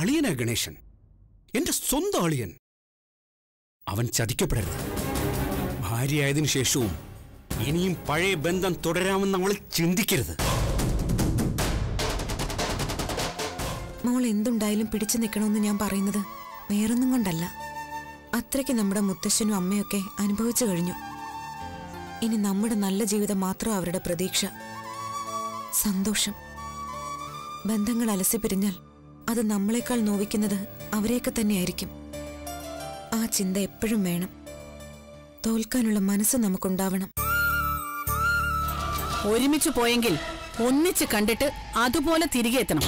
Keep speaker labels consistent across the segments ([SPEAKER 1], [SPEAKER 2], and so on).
[SPEAKER 1] അളിയനാ ഗണേശൻ എന്റെ സ്വന്തം അളിയൻ അവൻ ചതിക്കപ്പെടരുത് ഭാര്യയായതിനു ശേഷവും ഇനിയും പഴയ ബന്ധം തുടരാമെന്ന് അവൾ ചിന്തിക്കരുത്
[SPEAKER 2] മോൾ എന്തുണ്ടായാലും പിടിച്ചു നിൽക്കണമെന്ന് ഞാൻ പറയുന്നത് വേറൊന്നും കൊണ്ടല്ല അത്രയ്ക്ക് നമ്മുടെ മുത്തശ്ശനും അമ്മയൊക്കെ അനുഭവിച്ചു കഴിഞ്ഞു ഇനി നമ്മുടെ നല്ല ജീവിതം മാത്രം അവരുടെ പ്രതീക്ഷ സന്തോഷം ബന്ധങ്ങൾ അലസിപ്പിരിഞ്ഞാൽ അത് നമ്മളെക്കാൾ നോവിക്കുന്നത് അവരെയൊക്കെ തന്നെയായിരിക്കും ആ ചിന്ത എപ്പോഴും വേണം തോൽക്കാനുള്ള മനസ്സ് നമുക്കുണ്ടാവണം
[SPEAKER 3] ഒരുമിച്ച് പോയെങ്കിൽ ഒന്നിച്ച് കണ്ടിട്ട് അതുപോലെ തിരികെ എത്തണം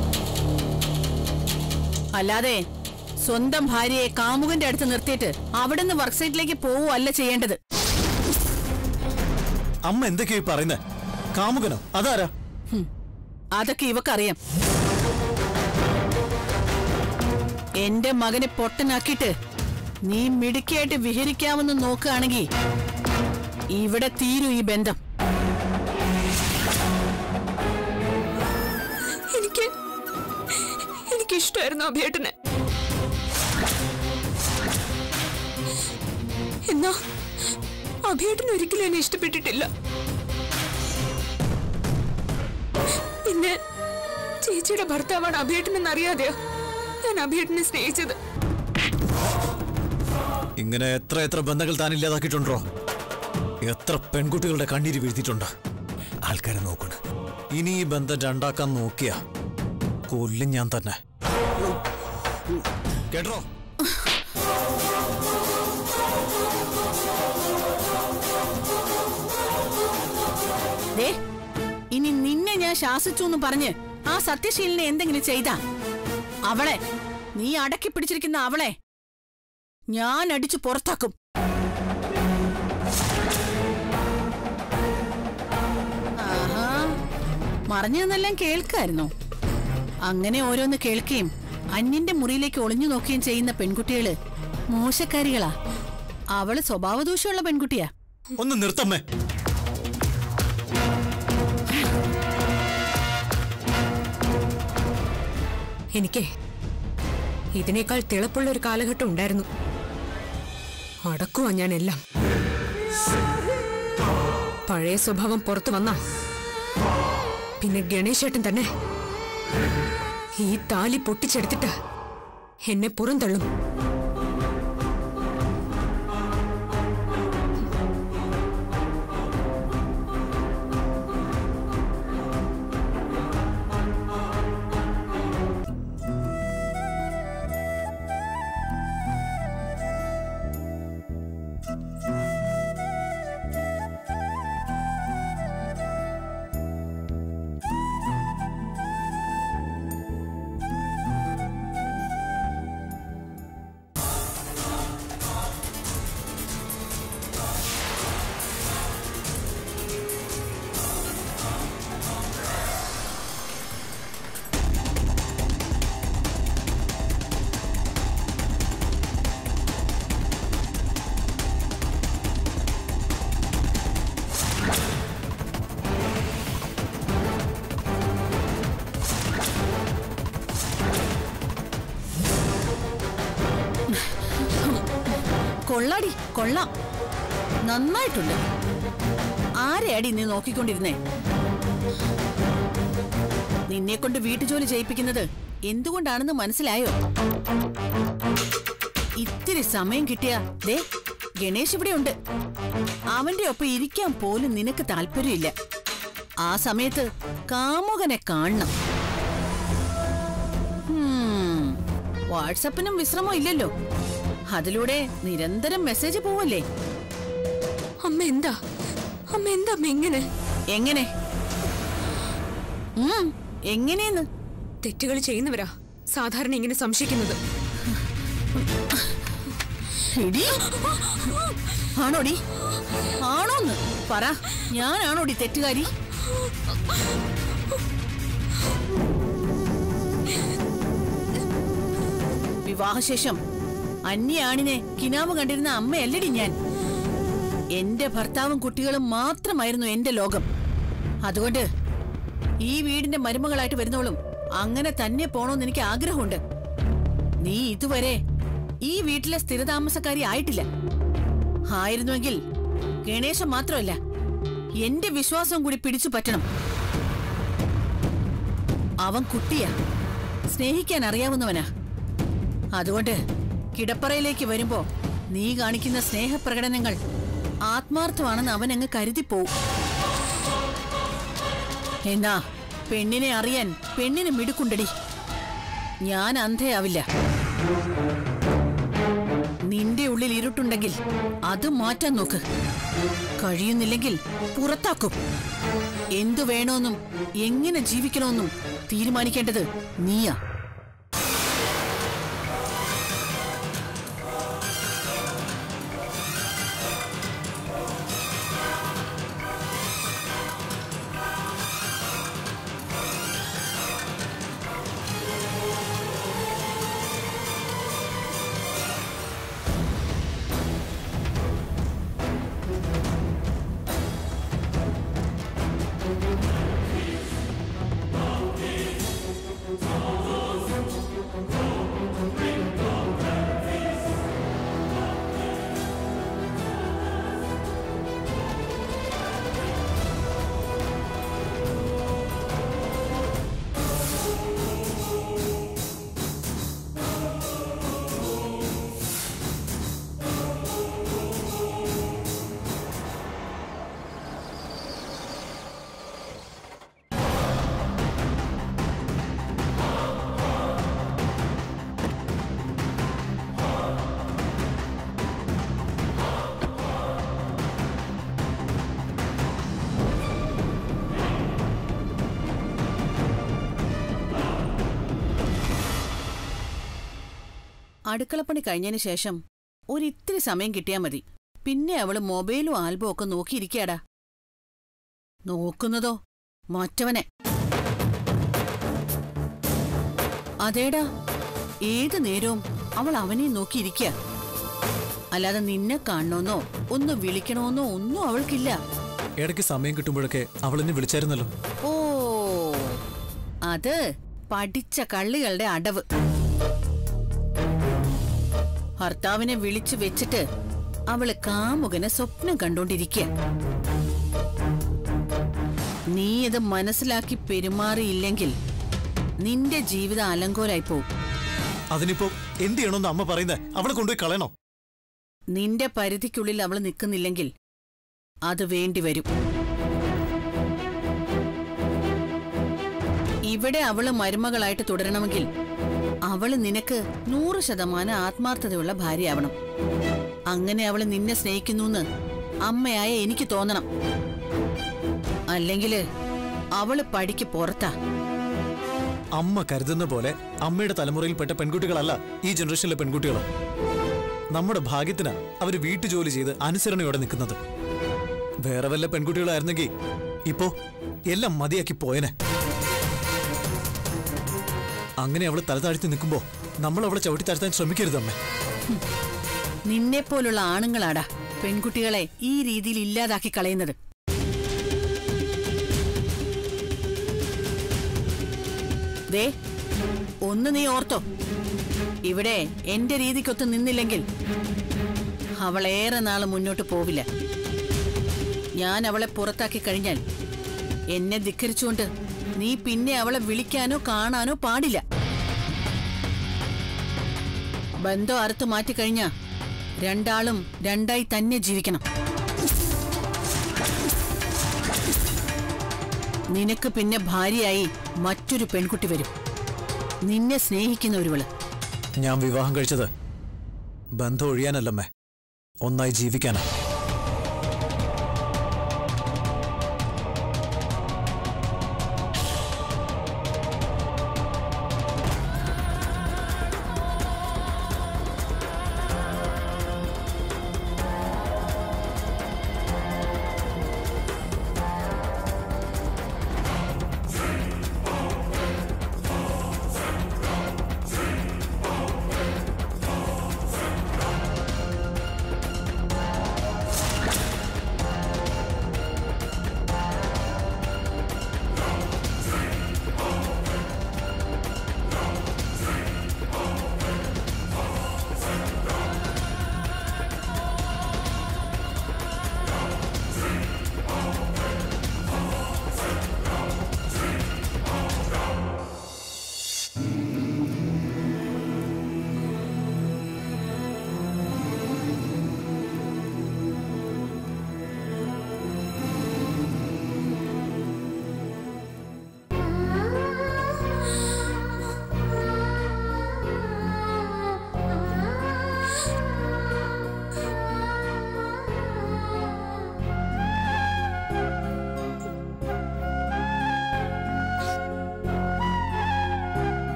[SPEAKER 3] അല്ലാതെ സ്വന്തം ഭാര്യയെ കാമുകന്റെ അടുത്ത് നിർത്തിയിട്ട് അവിടുന്ന് വർക്ക് സൈറ്റിലേക്ക് പോവുകയല്ല ചെയ്യേണ്ടത്
[SPEAKER 4] അമ്മ എന്തൊക്കെയാ ഈ പറയുന്നേ കാമുകനോ അതാരാ
[SPEAKER 3] ഹും, അതൊക്കെ ഇവക്കറിയാം എന്റെ മകനെ പൊട്ടനാക്കിയിട്ട് നീ മിടുക്കിയായിട്ട് വിഹരിക്കാമെന്ന് നോക്കുകയാണെങ്കിൽ ഇവിടെ തീരും ഈ ബന്ധം
[SPEAKER 2] എനിക്ക് എനിക്കിഷ്ടമായിരുന്നു അഭിയേട്ടനെ എന്നാ അഭിയേട്ടൻ ഒരിക്കലും എന്നെ ഇഷ്ടപ്പെട്ടിട്ടില്ല പിന്നെ ചേച്ചിയുടെ ഭർത്താവാണ് അഭിയേട്ടനെന്ന് അറിയാതെയോ ഞാൻ അഭിയേട്ടനെ സ്നേഹിച്ചത്
[SPEAKER 4] ഇങ്ങനെ എത്ര എത്ര ബന്ധങ്ങൾ താൻ ഇല്ലാതാക്കിയിട്ടുണ്ടോ എത്ര പെൺകുട്ടികളുടെ കണ്ണീര് വീഴ്ത്തിയിട്ടുണ്ട് ആൾക്കാരെ നോക്കണ് ഇനി ഈ ബന്ധം രണ്ടാക്കാൻ നോക്കിയ കൊല്ലും ഞാൻ തന്നെ കേട്ടോ
[SPEAKER 3] ദേ ഇനി നിന്നെ ഞാൻ ശാസിച്ചു എന്ന് പറഞ്ഞ് ആ സത്യശീലിനെ എന്തെങ്കിലും ചെയ്താ അവളെ നീ അടക്കി പിടിച്ചിരിക്കുന്ന അവളെ ഞാൻ അടിച്ചു പുറത്താക്കും ആഹാ മറിഞ്ഞതെന്നെല്ലാം കേൾക്കായിരുന്നോ അങ്ങനെ ഓരോന്ന് കേൾക്കുകയും അന്യന്റെ മുറിയിലേക്ക് ഒളിഞ്ഞു നോക്കുകയും ചെയ്യുന്ന പെൺകുട്ടികള് മോശക്കാരികളാ അവള് സ്വഭാവദൂഷ്യമുള്ള പെൺകുട്ടിയാ
[SPEAKER 4] ഒന്ന് നിർത്തമ്മേ
[SPEAKER 2] എനിക്ക് ഇതിനേക്കാൾ തിളപ്പുള്ള ഒരു കാലഘട്ടം ഉണ്ടായിരുന്നു അടക്കുവാ ഞാൻ എല്ലാം പഴയ സ്വഭാവം പുറത്തു വന്ന പിന്നെ ഗണേശേട്ടൻ തന്നെ ഈ താലി പൊട്ടിച്ചെടുത്തിട്ട് എന്നെ പുറന്തള്ളും
[SPEAKER 3] കൊള്ളാടി കൊള്ളാം നന്നായിട്ടുണ്ട് ആരെയാടി നീ നോക്കിക്കൊണ്ടിരുന്നേ നിന്നെ കൊണ്ട് വീട്ടുജോലി ചെയ്യിപ്പിക്കുന്നത് എന്തുകൊണ്ടാണെന്ന് മനസ്സിലായോ ഇത്തിരി സമയം കിട്ടിയ ദേ ഗണേഷ് ഇവിടെ ഉണ്ട് അവന്റെ ഒപ്പം ഇരിക്കാൻ പോലും നിനക്ക് താല്പര്യമില്ല ആ സമയത്ത് കാമുകനെ കാണണം ഹും, വാട്സപ്പിനും വിശ്രമം ഇല്ലല്ലോ അതിലൂടെ നിരന്തരം മെസ്സേജ് പോവല്ലേ
[SPEAKER 2] അമ്മ എന്താ അമ്മ എന്താ അമ്മ ഇങ്ങനെ
[SPEAKER 3] എങ്ങനെ ഉം, എങ്ങനെയെന്ന്
[SPEAKER 2] തെറ്റുകൾ ചെയ്യുന്നവരാ സാധാരണ ഇങ്ങനെ സംശയിക്കുന്നത്
[SPEAKER 3] എടി. ആണോടി ആണോന്ന് പറ ഞാനാണോടി തെറ്റുകാരി വിവാഹശേഷം അന്യാണിനെ കിനാവ് കണ്ടിരുന്ന അമ്മയല്ലടി ഞാൻ എന്റെ ഭർത്താവും കുട്ടികളും മാത്രമായിരുന്നു എന്റെ ലോകം അതുകൊണ്ട് ഈ വീടിന്റെ മരുമകളായിട്ട് വരുന്നവളും അങ്ങനെ തന്നെ പോണോന്ന് എനിക്ക് ആഗ്രഹമുണ്ട് നീ ഇതുവരെ ഈ വീട്ടിലെ സ്ഥിരതാമസക്കാരി ആയിട്ടില്ല ആയിരുന്നുവെങ്കിൽ ഗണേശൻ മാത്രമല്ല എന്റെ വിശ്വാസം കൂടി പിടിച്ചു പറ്റണം അവൻ കുട്ടിയാ സ്നേഹിക്കാൻ അറിയാവുന്നവനാ അതുകൊണ്ട് കിടപ്പറയിലേക്ക് വരുമ്പോ നീ കാണിക്കുന്ന സ്നേഹപ്രകടനങ്ങൾ ആത്മാർത്ഥമാണെന്ന് അവൻ അങ്ങ് കരുതിപ്പോവും എന്നാ പെണ്ണിനെ അറിയാൻ പെണ്ണിന് മിടുക്കുണ്ടടി ഞാൻ അന്ധയാവില്ല നിന്റെ ഉള്ളിൽ ഇരുട്ടുണ്ടെങ്കിൽ അത് മാറ്റാൻ നോക്ക് കഴിയുന്നില്ലെങ്കിൽ പുറത്താക്കും എന്തു വേണോന്നും എങ്ങനെ ജീവിക്കണമെന്നും തീരുമാനിക്കേണ്ടത് നീയാ അടുക്കളപ്പണി കഴിഞ്ഞതിന് ശേഷം ഒരിത്തിരി സമയം കിട്ടിയാ മതി പിന്നെ അവള് മൊബൈലും ആൽബവും ഒക്കെ നോക്കിയിരിക്കാടാ നോക്കുന്നതോ മറ്റവനെ അതേടാ ഏത് നേരവും അവൾ അവനെ നോക്കിയിരിക്കുക അല്ലാതെ നിന്നെ കാണണമെന്നോ ഒന്ന് വിളിക്കണമെന്നോ ഒന്നും അവൾക്കില്ല
[SPEAKER 4] ഇടയ്ക്ക് സമയം കിട്ടുമ്പോഴൊക്കെ അവൾ എന്നെ വിളിച്ചായിരുന്നല്ലോ
[SPEAKER 3] ഓ അത് പഠിച്ച കള്ളികളുടെ അടവ് ഭർത്താവിനെ വിളിച്ചു വെച്ചിട്ട് അവള് കാമുകനെ സ്വപ്നം കണ്ടോണ്ടിരിക്കുക നീ ഇത് മനസ്സിലാക്കി പെരുമാറിയില്ലെങ്കിൽ നിന്റെ ജീവിതം അലങ്കോലായി പോവും
[SPEAKER 4] അതിനിപ്പോ എന്ത് ചെയ്യണമെന്ന് അമ്മ പറയുന്നത് അവളെ കൊണ്ടുപോയി കളയണോ
[SPEAKER 3] നിന്റെ പരിധിക്കുള്ളിൽ അവൾ നിൽക്കുന്നില്ലെങ്കിൽ അത് വേണ്ടിവരും ഇവിടെ അവള് മരുമകളായിട്ട് തുടരണമെങ്കിൽ അവള് നിനക്ക് നൂറ് ശതമാനം ആത്മാർത്ഥതയുള്ള ഭാര്യയാവണം അങ്ങനെ അവള് നിന്നെ സ്നേഹിക്കുന്നുന്ന് അമ്മയായ എനിക്ക് തോന്നണം അല്ലെങ്കില് അവള് പടിക്ക് പുറത്താ
[SPEAKER 4] അമ്മ കരുതുന്ന പോലെ അമ്മയുടെ തലമുറയിൽപ്പെട്ട പെൺകുട്ടികളല്ല ഈ ജനറേഷനിലെ പെൺകുട്ടികൾ നമ്മുടെ ഭാഗ്യത്തിനാ അവര് വീട്ടുജോലി ചെയ്ത് അനുസരണയോടെ നിൽക്കുന്നത് വേറെ വല്ല പെൺകുട്ടികളായിരുന്നെങ്കിൽ ഇപ്പോ എല്ലാം മതിയാക്കി പോയനെ അങ്ങനെ അവള് തല താഴ്ത്തി നിൽക്കുമ്പോ നമ്മൾ അവളെ ചവിട്ടി താഴ്ത്താൻ ശ്രമിക്കരുത് അമ്മേ
[SPEAKER 3] നിന്നെപ്പോലുള്ള ആണുങ്ങളാടാ പെൺകുട്ടികളെ ഈ രീതിയിൽ ഇല്ലാതാക്കി കളയുന്നത് ദേ ഒന്ന് നീ ഓർത്തോ ഇവിടെ എന്റെ രീതിക്കൊത്ത് നിന്നില്ലെങ്കിൽ അവളേറെ നാള് മുന്നോട്ട് പോവില്ല ഞാൻ അവളെ പുറത്താക്കി കഴിഞ്ഞാൽ എന്നെ ധിക്കരിച്ചുകൊണ്ട് നീ പിന്നെ അവളെ വിളിക്കാനോ കാണാനോ പാടില്ല ബന്ധം അറുത്ത് മാറ്റിക്കഴിഞ്ഞാ രണ്ടാളും രണ്ടായി തന്നെ ജീവിക്കണം നിനക്ക് പിന്നെ ഭാര്യയായി മറ്റൊരു പെൺകുട്ടി വരും നിന്നെ സ്നേഹിക്കുന്ന ഒരുവള്
[SPEAKER 4] ഞാൻ വിവാഹം കഴിച്ചത് ബന്ധം ഒഴിയാനല്ലമ്മേ ഒന്നായി ജീവിക്കാനാ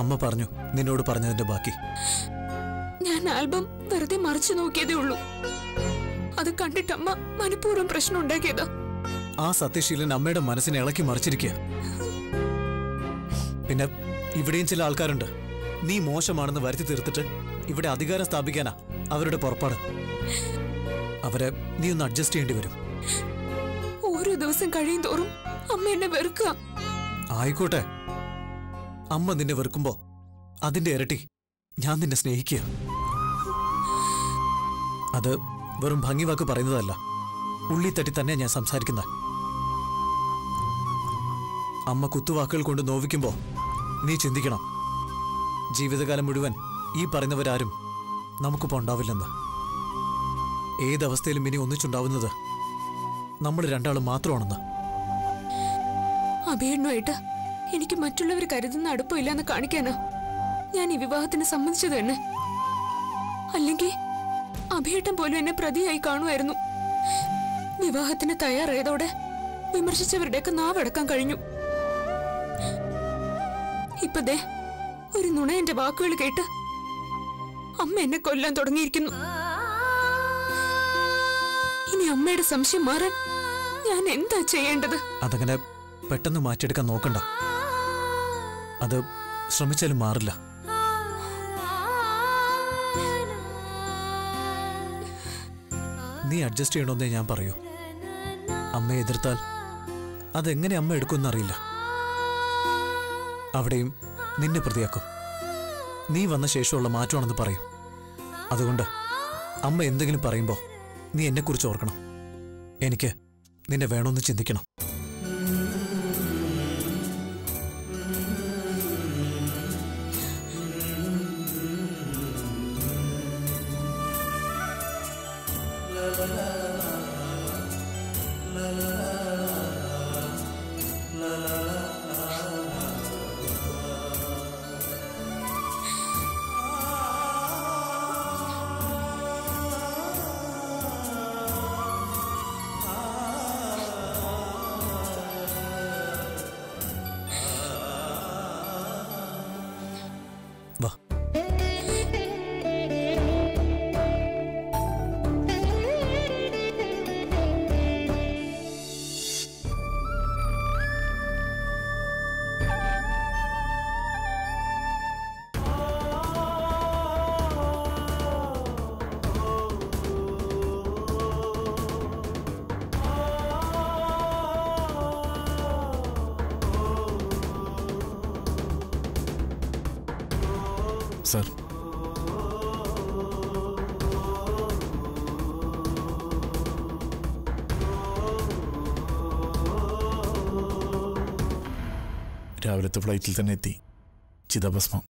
[SPEAKER 4] അമ്മ പറഞ്ഞു നിന്നോട് പറഞ്ഞതിന്റെ ബാക്കി
[SPEAKER 2] ഞാൻ ആൽബം വെറുതെ മറിച്ചു നോക്കിയതേ ഉള്ളൂ അത് കണ്ടിട്ട് അമ്മ മനഃപൂർവ്വം പ്രശ്നം ഉണ്ടാക്കിയതാ
[SPEAKER 4] ആ സത്യശീലൻ അമ്മയുടെ മനസ്സിനെ ഇളക്കി മറിച്ചിരിക്കുക പിന്നെ ഇവിടെയും ചില ആൾക്കാരുണ്ട് നീ മോശമാണെന്ന് വരുത്തി തീർത്തിട്ട് ഇവിടെ അധികാരം സ്ഥാപിക്കാനാ അവരുടെ പുറപ്പാട് അവരെ നീ ഒന്ന് അഡ്ജസ്റ്റ് ചെയ്യേണ്ടി വരും
[SPEAKER 2] ഓരോ ദിവസം കഴിയും തോറും അമ്മ എന്നെ വെറുക്കുക
[SPEAKER 4] ആയിക്കോട്ടെ അമ്മ നിന്നെ വെറുക്കുമ്പോ അതിന്റെ ഇരട്ടി ഞാൻ നിന്നെ സ്നേഹിക്കുക അത് വെറും ഭംഗി വാക്ക് പറയുന്നതല്ല ഉള്ളി തട്ടി തന്നെ ഞാൻ സംസാരിക്കുന്ന അമ്മ കുത്തുവാക്കുകൾ കൊണ്ട് നോവിക്കുമ്പോ നീ ചിന്തിക്കണം ജീവിതകാലം മുഴുവൻ ഈ പറയുന്നവരാരും നമുക്കിപ്പോ ഉണ്ടാവില്ലെന്ന് ഏതവസ്ഥയിലും ഇനി ഒന്നിച്ചുണ്ടാവുന്നത് നമ്മൾ രണ്ടാളും മാത്രമാണെന്ന്
[SPEAKER 2] അഭിയണ്ണുമായിട്ട് എനിക്ക് മറ്റുള്ളവർ കരുതുന്ന അടുപ്പമില്ലെന്ന് കാണിക്കാനാ ഞാൻ ഈ വിവാഹത്തിന് സമ്മതിച്ചത് തന്നെ അല്ലെങ്കിൽ അഭിയേട്ടൻ പോലും എന്നെ പ്രതിയായി കാണുമായിരുന്നു വിവാഹത്തിന് തയ്യാറായതോടെ വിമർശിച്ചവരുടെയൊക്കെ നാവടക്കാൻ കഴിഞ്ഞു ഇപ്പൊ ദേ ഒരു നുണ എന്റെ വാക്കുകൾ കേട്ട് അമ്മ എന്നെ കൊല്ലാൻ തുടങ്ങിയിരിക്കുന്നു ഇനി അമ്മയുടെ സംശയം മാറാൻ ഞാൻ എന്താ ചെയ്യേണ്ടത്
[SPEAKER 4] അതങ്ങനെ പെട്ടെന്ന് മാറ്റിയെടുക്കാൻ നോക്കണ്ട അത് ശ്രമിച്ചാലും മാറില്ല നീ അഡ്ജസ്റ്റ് ചെയ്യണമെന്നേ ഞാൻ പറയൂ അമ്മയെ എതിർത്താൽ അതെങ്ങനെ അമ്മ എടുക്കുമെന്നറിയില്ല അവിടെയും നിന്നെ പ്രതിയാക്കും നീ വന്ന ശേഷമുള്ള മാറ്റമാണെന്ന് പറയും അതുകൊണ്ട് അമ്മ എന്തെങ്കിലും പറയുമ്പോൾ നീ എന്നെക്കുറിച്ച് ഓർക്കണം എനിക്ക് നിന്നെ വേണമെന്ന് ചിന്തിക്കണം വാ
[SPEAKER 5] സർ രാവിലത്തെ ഫ്ലൈറ്റിൽ തന്നെ എത്തി ചിതാഭസ്മം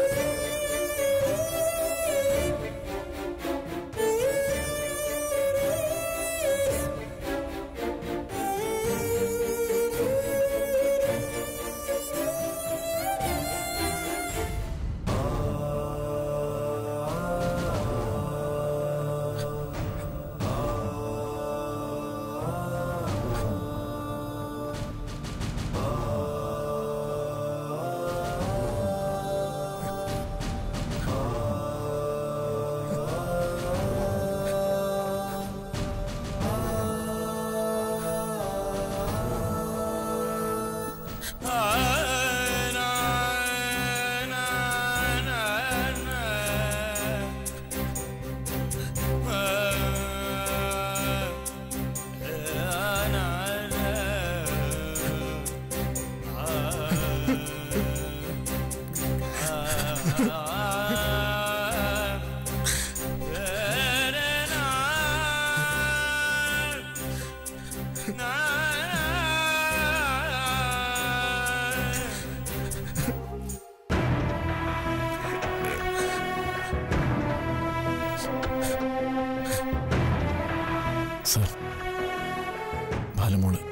[SPEAKER 5] സർ ബാലമോള്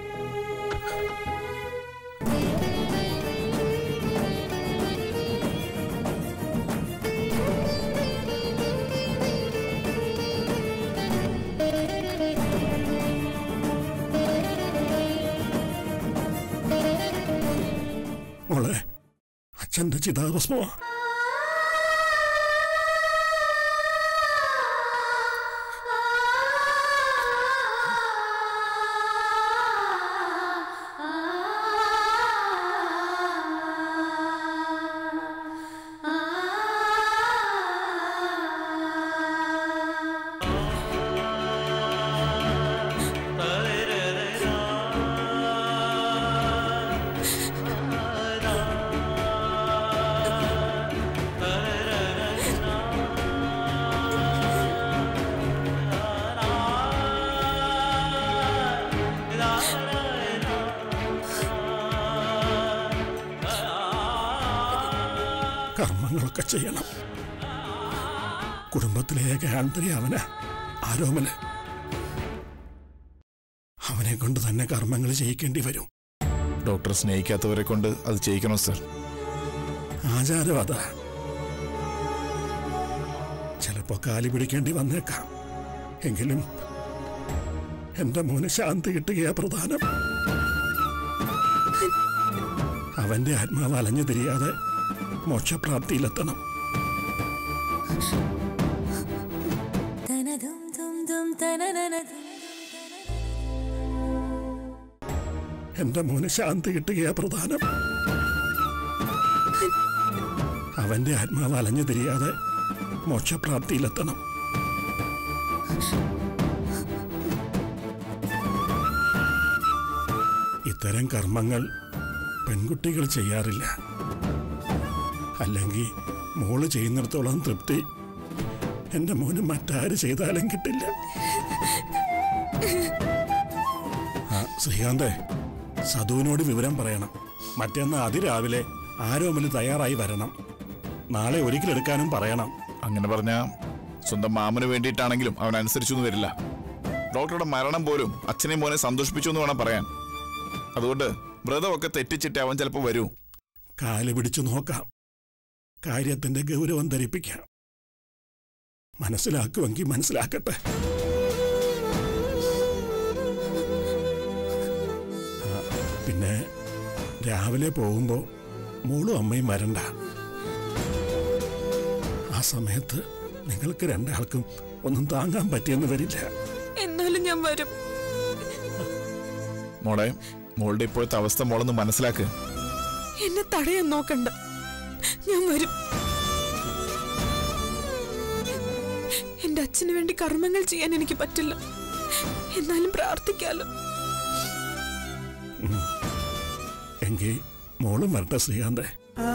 [SPEAKER 6] മോളെ അച്ഛന്റെ ചിതാഭസ്മമാ കർമ്മങ്ങളൊക്കെ ചെയ്യണം കുടുംബത്തിലെ ഏക ആൺതരി അവന് ആരോമല് അവനെ കൊണ്ട് തന്നെ കർമ്മങ്ങൾ ചെയ്യിക്കേണ്ടി വരും
[SPEAKER 5] ഡോക്ടർ സ്നേഹിക്കാത്തവരെ കൊണ്ട് അത് ചെയ്യിക്കണം സർ
[SPEAKER 6] ആചാരം അതാ ചിലപ്പോ കാലി പിടിക്കേണ്ടി വന്നേക്കാം എങ്കിലും എന്റെ മോന് ശാന്തി കിട്ടുകയാ പ്രധാനം അവന്റെ ആത്മാവ് അലഞ്ഞു തിരിയാതെ മോക്ഷപ്രാപ്തിയിലെത്തണം എന്റെ മോന് ശാന്തി കിട്ടുകയാ പ്രധാനം അവന്റെ ആത്മാവ് അലഞ്ഞു തിരിയാതെ മോക്ഷപ്രാപ്തിയിലെത്തണം ഇത്തരം കർമ്മങ്ങൾ പെൺകുട്ടികൾ ചെയ്യാറില്ല അല്ലെങ്കിൽ മോള് ചെയ്യുന്നിടത്തോളം തൃപ്തി എന്റെ മോന് മറ്റാര് ചെയ്താലും കിട്ടില്ല ആ ശ്രീകാന്തേ സധുവിനോട് വിവരം പറയണം മറ്റന്നാ അതിരാവിലെ ആരോമല് തയ്യാറായി വരണം നാളെ ഒരിക്കലെടുക്കാനും പറയണം
[SPEAKER 5] അങ്ങനെ പറഞ്ഞ സ്വന്തം മാമന് വേണ്ടിയിട്ടാണെങ്കിലും അവൻ അനുസരിച്ചൊന്നും വരില്ല ഡോക്ടറുടെ മരണം പോലും അച്ഛനെയും മോനെ സന്തോഷിപ്പിച്ചു എന്ന് വേണം പറയാൻ അതുകൊണ്ട് വ്രതമൊക്കെ തെറ്റിച്ചിട്ട് അവൻ ചിലപ്പോൾ വരൂ
[SPEAKER 6] കാല് പിടിച്ചു നോക്കാം കാര്യത്തിന്റെ ഗൗരവം ധരിപ്പിക്കാം മനസ്സിലാക്കുമെങ്കിൽ മനസ്സിലാക്കട്ടെ ആ, പിന്നെ രാവിലെ പോകുമ്പോ മോളും അമ്മയും വരണ്ട ആ സമയത്ത് നിങ്ങൾക്ക് രണ്ടാൾക്കും ഒന്നും താങ്ങാൻ പറ്റിയെന്ന് വരില്ല
[SPEAKER 2] എന്നാലും ഞാൻ വരും
[SPEAKER 5] മോളെ മോളുടെ ഇപ്പോഴത്തെ അവസ്ഥ മോളൊന്ന് മനസ്സിലാക്ക്
[SPEAKER 2] എന്നെ തടയാൻ നോക്കണ്ട ഞാൻ വരും എന്റെ അച്ഛന് വേണ്ടി കർമ്മങ്ങൾ ചെയ്യാൻ എനിക്ക് പറ്റില്ല എന്നാലും പ്രാർത്ഥിക്കാലോ
[SPEAKER 6] എങ്കിൽ മോളും വരട്ടെ ശ്രീകാന്തേ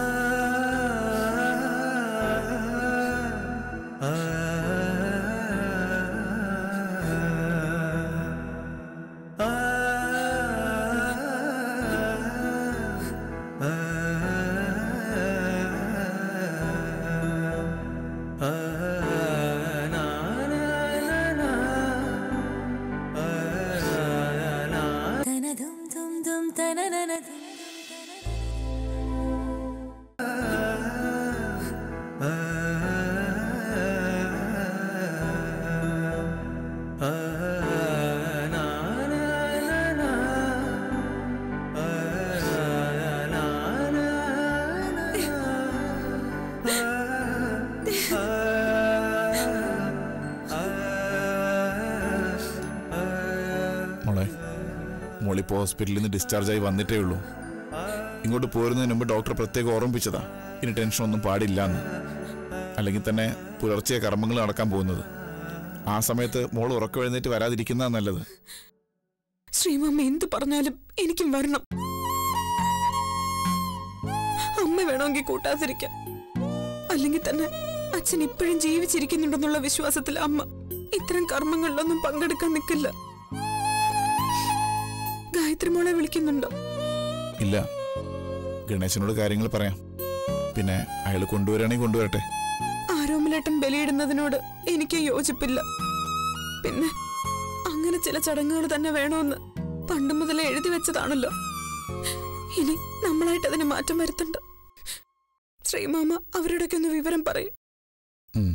[SPEAKER 5] മോളെ മോളിപ്പോ ഹോസ്പിറ്റലിൽ നിന്ന് ഡിസ്ചാർജ് ആയി വന്നിട്ടേ ഉള്ളൂ ഇങ്ങോട്ട് പോരുന്നതിന് മുമ്പ് ഡോക്ടർ പ്രത്യേകം ഓർമ്മിപ്പിച്ചതാ ഇനി ടെൻഷൻ ഒന്നും പാടില്ല എന്ന് അല്ലെങ്കിൽ തന്നെ പുലർച്ചെ കർമ്മങ്ങൾ നടക്കാൻ പോകുന്നത് ആ സമയത്ത് മോൾ ഉറക്കം എഴുന്നേറ്റ് വരാതിരിക്കുന്നതാ നല്ലത്
[SPEAKER 2] ശ്രീമാമ്മ എന്ത് പറഞ്ഞാലും എനിക്കും വരണം അമ്മ വേണമെങ്കിൽ കൂട്ടാതിരിക്കാം അല്ലെങ്കിൽ തന്നെ അച്ഛൻ ഇപ്പോഴും ജീവിച്ചിരിക്കുന്നുണ്ടെന്നുള്ള വിശ്വാസത്തിൽ അമ്മ ഇത്തരം കർമ്മങ്ങളിലൊന്നും പങ്കെടുക്കാൻ നിൽക്കില്ല ഗായത്രി മോളെ വിളിക്കുന്നുണ്ടോ
[SPEAKER 5] ഇല്ല ഗണേശനോട് കാര്യങ്ങൾ പറയാം പിന്നെ അയാൾ കൊണ്ടുവരാണെങ്കിൽ കൊണ്ടുവരട്ടെ
[SPEAKER 2] ആരോമലേട്ടൻ ബലിയിടുന്നതിനോട് എനിക്ക് യോജിപ്പില്ല പിന്നെ അങ്ങനെ ചില ചടങ്ങുകൾ തന്നെ വേണമെന്ന് പണ്ട് മുതലേ എഴുതി വെച്ചതാണല്ലോ ഇനി നമ്മളായിട്ട് അതിന് മാറ്റം വരുത്തണ്ട ശ്രീമാമ അവരുടെയൊക്കെ ഒന്ന് വിവരം പറയും
[SPEAKER 5] ഉം.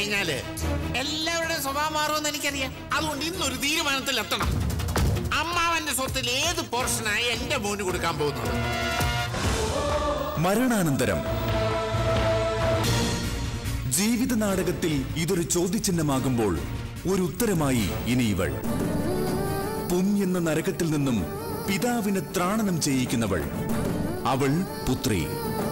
[SPEAKER 7] കഴിഞ്ഞാല് എല്ലാവരുടെയും സ്വഭാവം മാറുമെന്ന് എനിക്കറിയാം അതുകൊണ്ട് ഇന്നൊരു തീരുമാനത്തിൽ എത്തണം അമ്മാവന്റെ സ്വത്തിൽ ഏത് പോർഷനായി എന്റെ മോന് കൊടുക്കാൻ പോകുന്നത്
[SPEAKER 8] മരണാനന്തരം ജീവിത നാടകത്തിൽ ഇതൊരു ചോദ്യചിഹ്നമാകുമ്പോൾ ഒരു ഉത്തരമായി ഇനി ഇവൾ പും എന്ന നരകത്തിൽ നിന്നും പിതാവിനെ ത്രാണനം ചെയ്യിക്കുന്നവൾ അവൾ പുത്രി